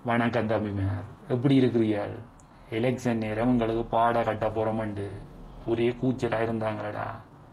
வணக்கம் தம்பிமார் எப்படி இருக்கிறீர்கள் எலெக்ஷன் நேரம் உங்களுக்கு பாட கட்ட போறோமண்டு ஒரே கூச்சலா இருந்தாங்களடா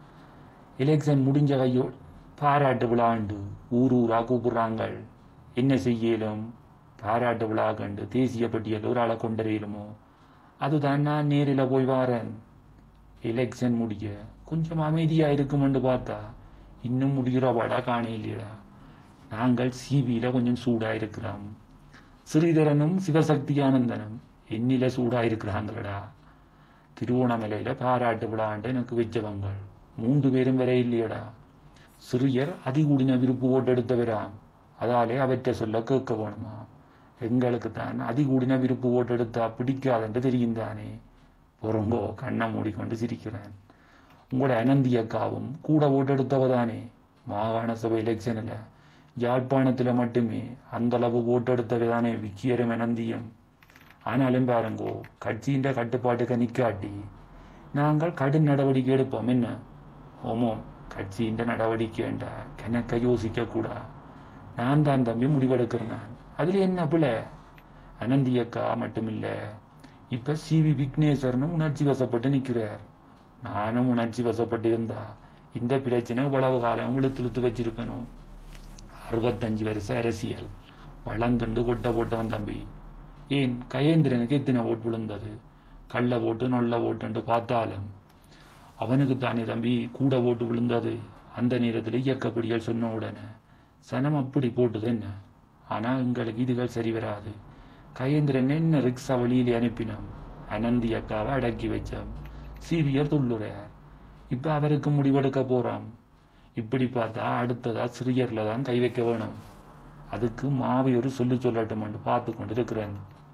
எலெக்ஷன் முடிஞ்ச கையோ பாராட்டு விழாண்டு ஊர் ஊரா கூப்பிடுறாங்க என்ன செய்யலும் பாராட்டு விழா கண்டு தேசிய பட்டியல் ஒரு ஆளை கொண்டறியலுமோ அதுதான் நான் நேரில் போய் வாரேன் எலெக்ஷன் முடிய கொஞ்சம் அமைதியா இருக்குமென்று பார்த்தா இன்னும் முடிகிறவாடா காணையிலடா நாங்கள் சிபியில கொஞ்சம் சூடா இருக்கிறோம் ஸ்ரீதரனும் சிவசக்தி ஆனந்தனும் என்னில சூடா இருக்கிறாங்களடா திருவோணமலையில பாராட்டு விழாண்டு எனக்கு வச்சவங்க மூன்று பேரும் வர இல்லையடா சிறியர் அதிகூடின விருப்பு ஓட்டு எடுத்தவராம் அதாலே அவற்றை சொல்ல கேட்க வேணுமா எங்களுக்கு தான் அதிகூடின விருப்பு ஓட்டு எடுத்தா பிடிக்காதுன்னு தெரியும் தானே பொறுங்கோ கண்ணை மூடிக்கொண்டு சிரிக்கிறேன் உங்களோட அனந்தி அக்காவும் கூட ஓட்டு எடுத்தவ தானே மாகாண சபை எலெக்ஷனில் யாழ்ப்பாணத்தில் மட்டுமே அந்த அளவு ஓட்டு எடுத்தவ தானே விக்கியரும் அனந்தியும் ஆனாலும் பாருங்கோ கட்சியின் கட்டுப்பாட்டுக்கு நிக்காட்டி நாங்கள் கடும் நடவடிக்கை எடுப்போம் என்ன ஓமோம் கட்சியின் நடவடிக்கைண்ட கணக்க யோசிக்க கூடா நான் தான் தம்பி முடிவெடுக்கிறேன் நான் அதுல என்ன பிள்ளை அனந்தி அக்கா மட்டுமில்ல இப்ப சி வி விக்னேஸ்வரனும் உணர்ச்சி வசப்பட்டு நிக்கிறார் நானும் உணர்ச்சி வசப்பட்டு இருந்தா இந்த பிரச்சனை இவ்வளவு காலம் இழுத்து இழுத்து வச்சிருக்கணும் அறுபத்தஞ்சு வருஷம் அரசியல் வளர்ந்துண்டு கொட்ட போட்டவன் தம்பி ஏன் கயேந்திரனுக்கு எத்தனை ஓட்டு விழுந்தது கள்ள ஓட்டு நொல்ல ஓட்டுன்னு பார்த்தாலும் அவனுக்கு தானே தம்பி கூட ஓட்டு விழுந்தது அந்த நேரத்தில் இயக்கப்படிகள் சொன்ன உடனே சனம் அப்படி போட்டது என்ன ஆனா எங்களுக்கு இதுகள் சரி வராது கயேந்திரன் என்ன ரிக்ஸா வழியிலே அனுப்பினோம் அனந்தி அக்காவை அடக்கி வச்சோம் சீவியர் துள்ளுறார் இப்ப அவருக்கு முடிவெடுக்க போறோம் இப்படி பார்த்தா அடுத்ததா சிறியர்ல தான் கை வைக்க வேணும் அதுக்கு மாவி ஒரு சொல்லு சொல்லட்டும் பார்த்து கொண்டு இருக்கிறேன்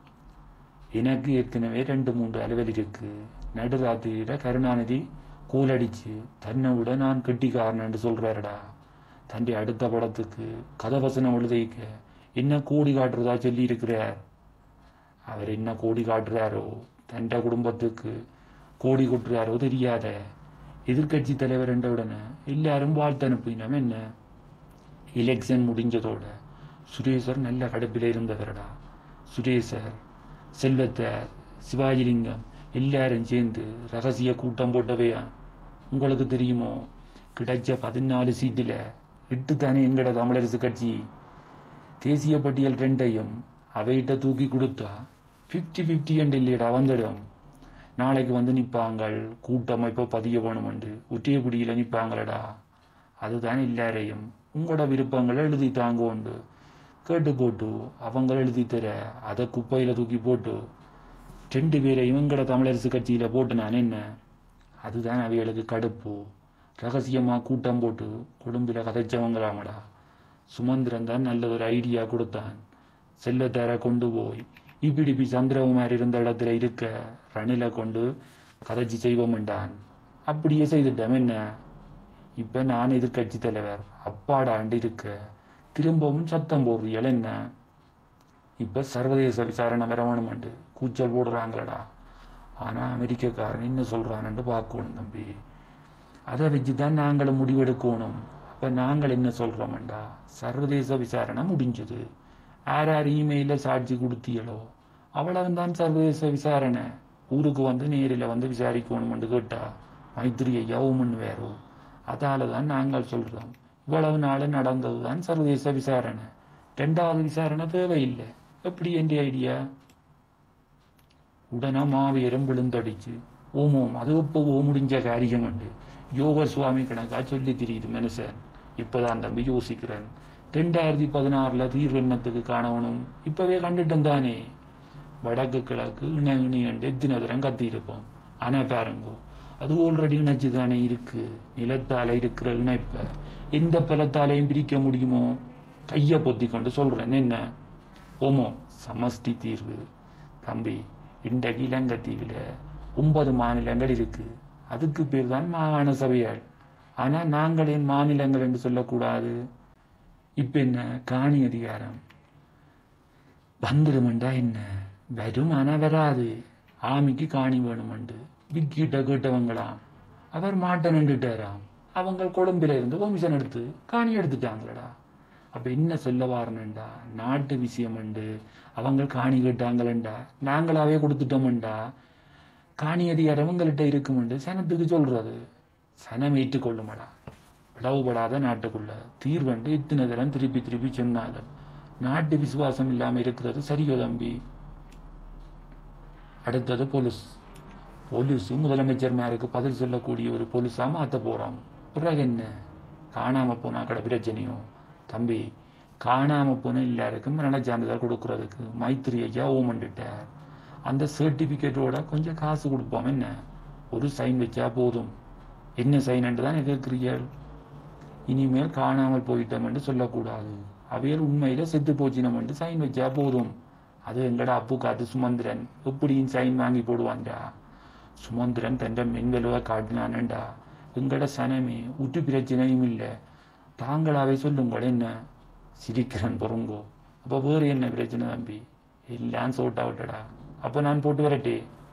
எனக்கு ஏற்கனவே ரெண்டு மூன்று அலுவல் இருக்கு நடுராத்திரியில கருணாநிதி கூலடிச்சு தன்னை விட நான் கெட்டிக்காரன் சொல்றாருடா தன்னை அடுத்த படத்துக்கு கதவசனம் எழுதிக்க என்ன கோடி காட்டுறதா சொல்லி இருக்கிறார் அவர் என்ன கோடி காட்டுறாரோ தண்ட குடும்பத்துக்கு கோடி கொட்டுறாரோ தெரியாத எதிர்கட்சி தலைவர் என்ற உடனே எல்லாரும் வாழ்த்து அனுப்பினோம் என்ன எலெக்ஷன் முடிஞ்சதோட சுரேசர் நல்ல கடுப்பில் இருந்தவரடா சுரேசர் செல்வத்தார் சிவாஜிலிங்கம் எல்லாரும் சேர்ந்து ரகசிய கூட்டம் போட்டவையா உங்களுக்கு தெரியுமோ கிடைச்ச பதினாலு சீட்டில் எட்டு தானே எங்கட தமிழரசு கட்சி தேசிய பட்டியல் ரெண்டையும் அவைகிட்ட தூக்கி கொடுத்தா ஃபிஃப்டி ஃபிஃப்டி என்று இல்லையடா வந்துடும் நாளைக்கு வந்து நிற்பாங்கள் கூட்டமைப்பை பதிய வேணுமென்று ஒற்றியக்குடியில் நிற்பாங்களடா அதுதான் எல்லாரையும் உங்களோட விருப்பங்களை எழுதி தாங்கோண்டு கேட்டு போட்டு அவங்க எழுதி தர அதை குப்பையில் தூக்கி போட்டு ரெண்டு பேரையும் எங்கட தமிழரசு கட்சியில் போட்டு நான் என்ன அதுதான் அவைகளுக்கு கடுப்பு ரகசியமாக கூட்டம் போட்டு கொழும்பில் கதைச்சவங்களாமடா சுமந்திரன் தான் நல்ல ஒரு ஐடியா கொடுத்தான் செல்லத்தார கொண்டு போய் இப்பிடிப்பி சந்திரகுமார் இருந்த இடத்துல இருக்க ரணில கொண்டு கதைச்சி செய்வோம் என்றான் அப்படியே செய்துட்டோம் என்ன இப்ப நான் எதிர்கட்சி தலைவர் அப்பாடாண்டு இருக்க திரும்பவும் சத்தம் போடுறீள் என்ன இப்ப சர்வதேச விசாரணை வரவணுமெண்டு கூச்சல் போடுறாங்களடா ஆனா அமெரிக்கக்காரன் என்ன சொல்றான்னு பார்க்கணும் தம்பி அதை வச்சுதான் நாங்களும் முடிவெடுக்கணும் அப்ப நாங்கள் என்ன சொல்றோம்டா சர்வதேச விசாரணை முடிஞ்சது யார் யார் இமெயில சாட்சி கொடுத்தீங்களோ அவ்வளவுதான் சர்வதேச விசாரணை ஊருக்கு வந்து நேரில் வந்து விசாரிக்கணும்னு கேட்டா மைத்திரி ஐயாவும் வேறோ அதால தான் நாங்கள் சொல்றோம் இவ்வளவு நாள் நடந்ததுதான் சர்வதேச விசாரணை ரெண்டாவது விசாரணை தேவையில்லை எப்படி என்ற ஐடியா உடனே மாவீரம் விழுந்தடிச்சு ஓமோம் அது இப்போ முடிஞ்ச காரியம் உண்டு யோக சுவாமி கணக்கா சொல்லி தெரியுது மனுஷன் இப்பதான் தம்பி யோசிக்கிறேன் ரெண்டாயிரத்தி பதினாறுல தீர்வு எண்ணத்துக்கு காணவனும் இப்பவே கண்டுட்டோம் தானே வடக்கு கிழக்கு இணை இணை கண்டு எத்தனை தரம் கத்தி இருப்போம் ஆனா பாருங்க அது ஆல்ரெடி இணைச்சு தானே இருக்கு நிலத்தால இருக்கிற இணைப்ப எந்த பலத்தாலையும் பிரிக்க முடியுமோ கைய பொத்தி கொண்டு சொல்றேன் என்ன ஓமோ சமஷ்டி தீர்வு தம்பி இன்றைக்கு இலங்கைத்தீவில் ஒன்பது மாநிலங்கள் இருக்கு அதுக்கு பேர் தான் மாகாண சபைகள் ஆனா நாங்கள் ஏன் மாநிலங்கள் என்று சொல்லக்கூடாது இப்ப என்ன காணி அதிகாரம் வந்துடுமெண்டா என்ன வரும் ஆனா வராது ஆமிக்கு காணி வேணுமெண்டு விக்கிட்ட கேட்டவங்களாம் அவர் மாட்ட நின்றுட்டாராம் அவங்க கொழும்பில இருந்து கமிஷன் எடுத்து காணி எடுத்துட்டாங்களடா அப்ப என்ன சொல்ல வாரணுண்டா நாட்டு விஷயம் உண்டு அவங்க காணி கேட்டாங்களேண்டா நாங்களாவே கொடுத்துட்டோம்டா காணி அதிகாரம் உங்கள்கிட்ட இருக்குமெண்டு சனத்துக்கு சொல்றது சனம் ஏற்றுக்கொள்ளுமடா பிளவுபடாத நாட்டுக்குள்ள தீர்வண்டு இத்தனை தரம் திருப்பி திருப்பி சொன்னாலும் நாட்டு விசுவாசம் இல்லாம இருக்கிறது சரியோ தம்பி அடுத்தது போலீஸ் போலீஸ் முதலமைச்சர்மாருக்கு பதில் சொல்லக்கூடிய ஒரு போலீஸா மாத்த போறோம் பிறகு என்ன காணாம போனா கடை பிரச்சனையும் தம்பி காணாம போன எல்லாருக்கும் மரண சான்றிதழ் கொடுக்கறதுக்கு மைத்திரி ஐயா ஓமண்டுட்டார் அந்த சர்டிபிகேட்டோட கொஞ்சம் காசு கொடுப்போம் என்ன ஒரு சைன் வச்சா போதும் என்ன சைன் என்று தான் கேட்கிறீர்கள் இனிமேல் காணாமல் போயிட்டோம் என்று சொல்லக்கூடாது அவையல் உண்மையில செத்து போச்சினம் என்று சைன் வச்சா போதும் அது எங்கட அப்பு காத்து சுமந்திரன் எப்படியும் சைன் வாங்கி போடுவான்டா சுமந்திரன் தன் மென்வெலுவை காட்டினான்டா எங்கட சனமே உற்று பிரச்சனையும் இல்லை தாங்களாவே சொல்லுங்கள் என்ன சிரிக்கிறேன் பொறுங்கோ அப்போ வேறு என்ன பிரச்சனை தம்பி எல்லாம் சோட்டா விட்டடா அப்போ நான் போட்டு வரட்டே